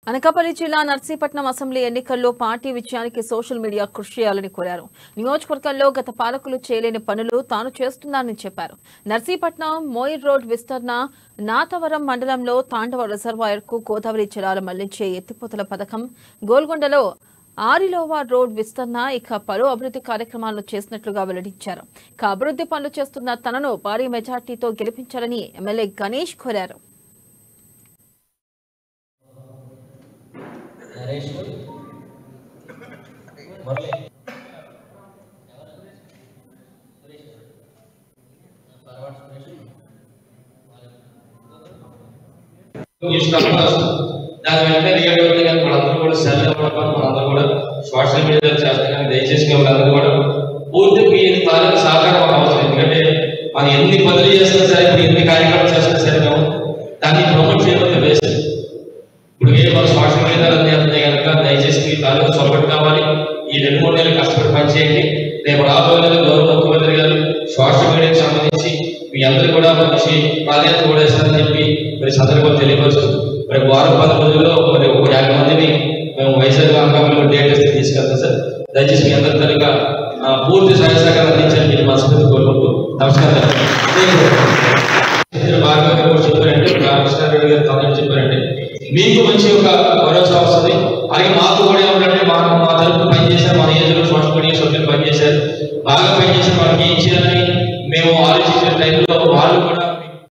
అనకాపల్లి జిల్లా నర్సీపట్నం అసెంబ్లీ ఎన్నికల్లో పార్టీ విజయానికి సోషల్ మీడియా కృషి చేయాలని కోరారు నియోజకవర్గంలో గత పాలకులు చేయలేని పనులు తాను చేస్తున్నానని చెప్పారు నర్సీపట్నం మోయిర్ రోడ్ విస్తరణ నాతవరం మండలంలో తాండవ రిజర్వాయర్ కు గోదావరి జలాలు మళ్లించే ఎత్తిపోతల పథకం గోల్గొండలో ఆరిలోవా రోడ్ విస్తరణ ఇక పలు అభివృద్ధి కార్యక్రమాలను చేసినట్లుగా వెల్లడించారు ఇక అభివృద్ధి పనులు చేస్తున్న తనను భారీ మెజార్టీతో గెలిపించాలని ఎమ్మెల్యే గణేష్ కోరారు నరేష్ మురళి ఇష్టపడతారు దాని వెంటనే రియాక్ట్ అవుతుంది కానీ మనందరూ కూడా సెల్ ఇవ్వడం మనందరూ కూడా సోషల్ మీడియాలో చేస్తాం కానీ దయచేసి వాళ్ళందరూ కూడా పూర్తి మీ తాలూకు సహకారం మాకు అవసరం ఎందుకంటే మనం ఎన్ని పనులు చేసినా సరే ఇప్పుడు ఎన్ని కార్యక్రమాలు చేసినా సరే మేము దాన్ని ప్రమోట్ చేయడం వేస్ట్ ఇప్పుడు ఏ మన సోషల్ మీడియాలో అన్ని వెళ్తున్నాయి కనుక దయచేసి మీ తాలూకు సొలబడి కావాలి ఈ రెండు మూడు నెలలు కష్టపడి పనిచేయండి రేపు రాబోయే నెలలో గౌరవ ముఖ్యమంత్రి గారు సోషల్ మీడియాకి సంబంధించి మీ అందరూ కూడా మంచి ప్రాధాన్యత కూడా ఇస్తారని చెప్పి మరి సందర్భంగా తెలియపరుస్తూ మరి వారం పది రోజుల్లో మరి ఒక యాభై మందిని మేము వైజాగ్ అనకాపల్లి డేట్ ఇస్తే తీసుకెళ్తాం సార్ దయచేసి మీ అందరి తరగా పూర్తి సహాయ సహకారం అందించాలని చెప్పి మనస్ఫూర్తి కోరుకుంటూ నమస్కారం ఇద్దరు బాగా కూడా చెప్పారంటే రామకృష్ణారెడ్డి గారు తనని చెప్పారంటే మీకు మంచి ఒక భరోసా వస్తుంది అలాగే మాకు